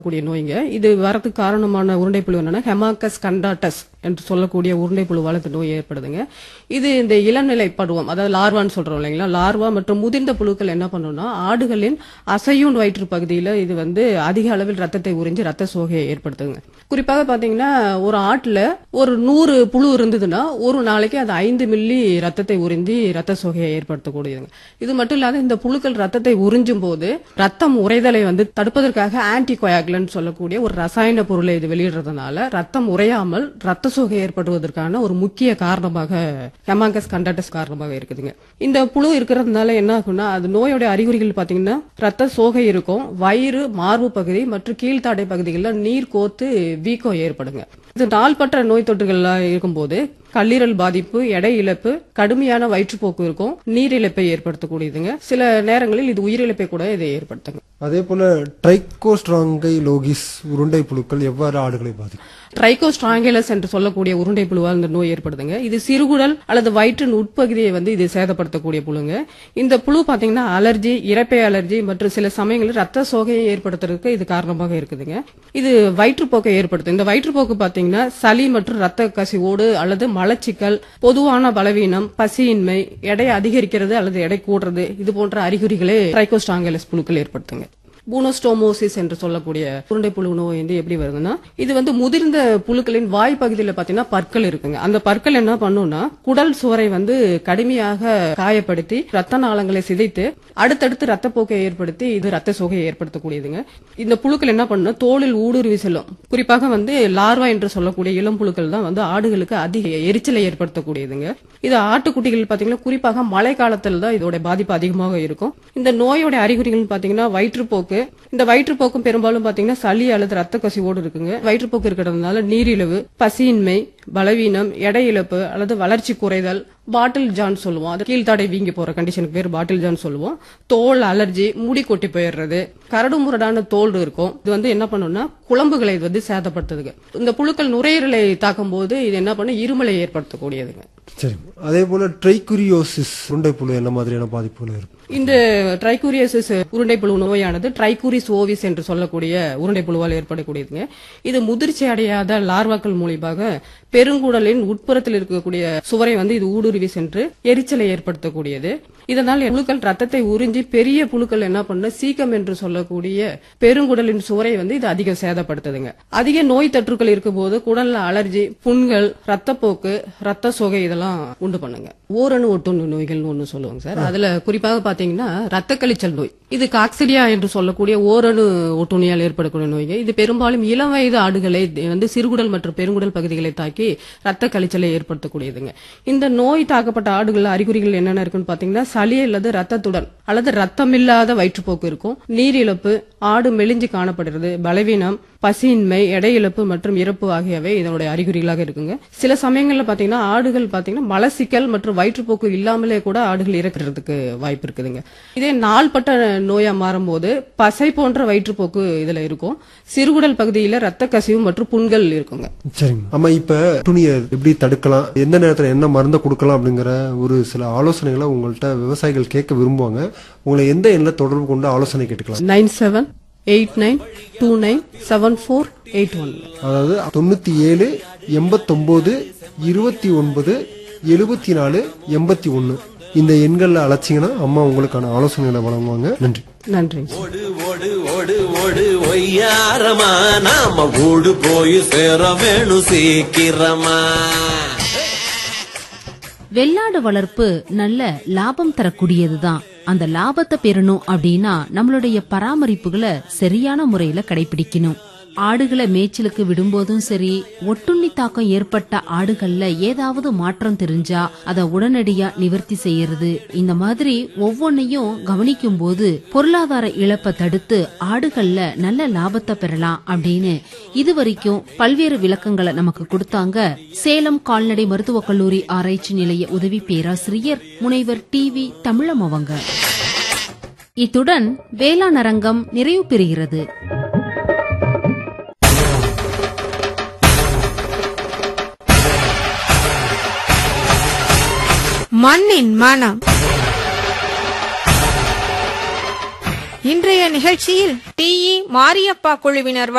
கூடிய நோய்ங்க இது வரதுக்கு காரணமான உருண்டைப்புழு என்னன்னா ஹெமாக்கஸ் கண்டாட்டஸ் என்று சொல்லக்கூடிய உருண்டைப்புழுவால் இந்த நோய் ஏற்படுதுங்க இது இந்த இளநிலை பருவம் அதாவது லார்வான்னு சொல்றோம் இல்லைங்களா லார்வா மற்றும் முதிர்ந்த புழுக்கள் என்ன பண்ணும்னா ஆடுகளின் அசையும் வயிற்று பகுதியில இது வந்து அதிக அளவில் ரத்தத்தை உறிஞ்சி ரத்த சோகையை ஏற்படுத்துங்க குறிப்பாக பாத்தீங்கன்னா ஒரு ஆட்டுல ஒரு நூறு புழு இருந்ததுன்னா ஒரு நாளைக்கு அது ஐந்து மில்லி ரத்தத்தை உறிஞ்சி ரத்த சோகையை ஏற்படுத்தக்கூடியதுங்க இது மட்டும் இல்லாத இந்த புழுக்கள் ரத்தத்தை உறிஞ்சும் போது ரத்தம் உறைதலை வந்து தடுப்பதற்காக ஆன்டி கொயாகுலன் சொல்லக்கூடிய ஒரு ரசாயன பொருளை இது வெளியிடுறதுனால ரத்தம் உறையாமல் ரத்த சோகை ஏற்படுவதற்கான ஒரு முக்கிய காரணமாக ஹெமாங்கஸ் கண்டாட்டஸ் காரணமாக இருக்குதுங்க இந்த புழு இருக்கிறதுனால என்ன ஆகும்னா அது நோயோட அறிகுறிகள் பாத்தீங்கன்னா ரத்த சோகை இருக்கும் வயிறு மார்பு பகுதி மற்றும் கீழ்த்தாடை பகுதிகளில் நீர் கோத்து வீக்கம் ஏற்படுங்க இது நாள்பற்ற நோய் தொற்றுகள்லாம் இருக்கும்போது கல்லீரல் பாதிப்பு எடை இழப்பு கடுமையான வயிற்றுப்போக்கு இருக்கும் நீரிழப்பை ஏற்படுத்தக்கூடியதுங்க சில நேரங்களில் இது உயிரிழப்பை கூட இதை ஏற்படுத்துங்க அதே போல ட்ரைகோஸ்ட்ராங்கை லோகிஸ் உருண்டை புழுக்கள் எவ்வாறு ஆடுகளை பாதிக்கும் ட்ரைகோஸ்ட்ராங்கலஸ் என்று சொல்லக்கூடிய உருண்டை புழுவால் இந்த நோய் ஏற்படுதுங்க இது சிறுகுடல் அல்லது வயிற்றின் உட்பகுதியை வந்து இது சேதப்படுத்தக்கூடிய புழுங்க இந்த புழு பாத்தீங்கன்னா அலர்ஜி இறப்பை அலர்ஜி மற்றும் சில சமயங்களில் ரத்த சோகையை ஏற்படுத்துறதுக்கு இது காரணமாக இருக்குதுங்க இது வயிற்றுப்போக்கை ஏற்படுத்தும் இந்த வயிற்றுப்போக்கு பாத்தீங்கன்னா சளி மற்றும் ரத்த கசிவோடு அல்லது மலச்சிக்கல் பொதுவான பலவீனம் பசியின்மை எடை அதிகரிக்கிறது அல்லது எடை கூடுறது இது போன்ற அறிகுறிகளே ட்ரைகோஸ்ட்ராங்கலஸ் புழுக்கள் ஏற்படுத்துங்க பூனோஸ்டோமோசிஸ் என்று சொல்லக்கூடிய உருண்டை புழு நோய் வந்து எப்படி வருதுன்னா இது வந்து முதிர்ந்த புழுக்களின் வாய் பகுதியில் பாத்தீங்கன்னா பற்கள் இருக்குங்க அந்த பற்கள் என்ன பண்ணும்னா குடல் சுவரை வந்து கடுமையாக காயப்படுத்தி ரத்த நாளங்களை சிதைத்து அடுத்தடுத்து ரத்தப்போக்கை ஏற்படுத்தி இது ரத்த சோகையை ஏற்படுத்தக்கூடியதுங்க இந்த புழுக்கள் என்ன பண்ணும் தோலில் ஊடுருவி செல்லும் குறிப்பாக வந்து லார்வா என்று சொல்லக்கூடிய இளம் புழுக்கள் தான் வந்து ஆடுகளுக்கு அதிக எரிச்சலை ஏற்படுத்தக்கூடியதுங்க இது ஆட்டுக்குட்டிகள் பாத்தீங்கன்னா குறிப்பாக மழை காலத்தில் தான் இதோட பாதிப்பு அதிகமாக இருக்கும் இந்த நோயோட அறிகுறிகள் பாத்தீங்கன்னா வயிற்றுப்போக்கு இந்த வயிற்றுப்போக்கும் பெரும்பாலும் பாத்தீங்கன்னா சளி அல்லது ரத்த கசிவோடு இருக்குங்க வயிற்றுப்போக்கு இருக்கிறதுனால நீரிழிவு பசியின்மை பலவீனம் எடை இழப்பு அல்லது வளர்ச்சி குறைதல் பாட்டில் ஜான் சொல்லுவோம் அது கீழ்த்தாடை வீங்கி போற கண்டிஷனுக்கு பேர் பாட்டில் ஜான் சொல்லுவோம் தோல் அலர்ஜி முடி கொட்டி போயிடுறது கரடு முரடான தோல் இருக்கும் இது வந்து என்ன பண்ணும்னா குழம்புகளை இது வந்து சேதப்படுத்துதுங்க இந்த புழுக்கள் நுரையீரலை தாக்கும் போது இது என்ன பண்ணும் இருமலை ஏற்படுத்தக்கூடியதுங்க சரி அதே போல ட்ரைகுரியோசிஸ் உருண்டை புழு என்ன மாதிரியான பாதிப்புகள் இருக்கும் இந்த ட்ரைகூரியாசிஸ் உருண்டைப்புழு நோயானது ட்ரைகூரிஸ் ஓவிஸ் என்று சொல்லக்கூடிய உருண்டைப்புழுவால் ஏற்படக்கூடியதுங்க இது முதிர்ச்சி அடையாத லார்வாக்கள் மூலியமாக பெருங்குடலின் உட்புறத்தில் இருக்கக்கூடிய சுவரை வந்து இது ஊடுருவி சென்று எரிச்சலை ஏற்படுத்தக்கூடியது இதனால் புழுக்கள் ரத்தத்தை உறிஞ்சி பெரிய புழுக்கள் என்ன பண்ண சீக்கம் என்று சொல்லக்கூடிய பெருங்குடலின் சுவரை வந்து இது அதிகம் சேதப்படுத்துதுங்க அதிக நோய் தொற்றுக்கள் இருக்கும்போது குடல்ல அலர்ஜி புண்கள் ரத்தப்போக்கு ரத்த சோகை இதெல்லாம் உண்டு பண்ணுங்க ஓரணு ஒட்டுண்ணு நோய்கள்னு ஒண்ணு சொல்லுவாங்க சார் அதுல குறிப்பாக பாத்தீங்கன்னா ரத்த கழிச்சல் நோய் இது காக்சிடியா என்று சொல்லக்கூடிய ஓரணு ஒட்டுண்ணியால் ஏற்படக்கூடிய நோய்ங்க இது பெரும்பாலும் இளம் வயது ஆடுகளை வந்து சிறுகுடல் மற்றும் பெருங்குடல் பகுதிகளை தாக்கி ரத்த கழிச்சலை ஏற்படுத்தக்கூடியதுங்க இந்த நோய் தாக்கப்பட்ட ஆடுகள் அறிகுறிகள் என்னென்ன இருக்குன்னு பாத்தீங்கன்னா சளி அல்லது ரத்தத்துடன் அல்லது ரத்தமில்லாத வயிற்றுப்போக்கு இருக்கும் நீரிழப்பு ஆடு மெலிஞ்சு காணப்படுறது பலவீனம் பசியின்மை எடை இழப்பு மற்றும் இறப்பு ஆகியவை இதனுடைய அறிகுறிகளாக இருக்குங்க சில சமயங்கள்ல பாத்தீங்கன்னா ஆடுகள் பாத்தீங்கன்னா மலசிக்கல் மற்றும் வயிற்றுப்போக்கு இல்லாமலே கூட ஆடுகள் இறக்கிறதுக்கு வாய்ப்பு இருக்குதுங்க இதே நாள்பட்ட நோயா மாறும்போது பசை போன்ற வயிற்றுப்போக்கு இதுல இருக்கும் சிறுகுடல் பகுதியில ரத்த கசிவு மற்றும் புண்கள் இருக்குங்க சரிங்க ஆமா இப்ப துணியை எப்படி தடுக்கலாம் எந்த நேரத்துல என்ன மருந்தை கொடுக்கலாம் அப்படிங்கிற ஒரு சில ஆலோசனைகளை உங்கள்ட்ட விவசாயிகள் கேட்க விரும்புவாங்க உங்களை எந்த எண்ணில் தொடர்பு கொண்டு ஆலோசனை கேட்டுக்கலாம் nine seven eight nine two nine seven four eight one அதாவது தொண்ணூத்தி ஏழு எண்பத்தொன்பது இருபத்தி ஒன்பது எழுபத்தி நாலு எண்பத்தி ஒன்னு இந்த எண்கள்ல அழைச்சிங்கன்னா அம்மா உங்களுக்கான ஆலோசனைகளை வழங்குவாங்க நன்றி நன்றிங்க சார். ஓடு ஓடு ஓடு ஓடு ஒய்யாரமா நாம ஓடு போய் சேர வேணும் சீக்கிரமா வெள்ளாடு வளர்ப்பு நல்ல லாபம் தரக்கூடியதுதான் அந்த லாபத்தை பெறணும் அப்படின்னா நம்மளுடைய பராமரிப்புகளை சரியான முறையில கடைபிடிக்கணும் ஆடுகளை மேய்ச்சலுக்கு விடும்போதும் சரி ஒட்டுண்ணி தாக்கம் ஏற்பட்ட ஆடுகள்ல ஏதாவது மாற்றம் தெரிஞ்சா அதை உடனடியா நிவர்த்தி செய்யறது இந்த மாதிரி ஒவ்வொன்னையும் கவனிக்கும் போது பொருளாதார இழப்பை தடுத்து ஆடுகள்ல நல்ல லாபத்தை பெறலாம் அப்படின்னு இதுவரைக்கும் பல்வேறு விளக்கங்களை நமக்கு கொடுத்தாங்க சேலம் கால்நடை மருத்துவக் கல்லூரி ஆராய்ச்சி நிலைய உதவி பேராசிரியர் முனைவர் டி வி தமிழம் அவங்க இத்துடன் வேளாண் அரங்கம் நிறைவு பெறுகிறது மண்ணின் மனம் இன்றைய நிகழ்ச்சியில் டி இ மாரியப்பா குழுவினர்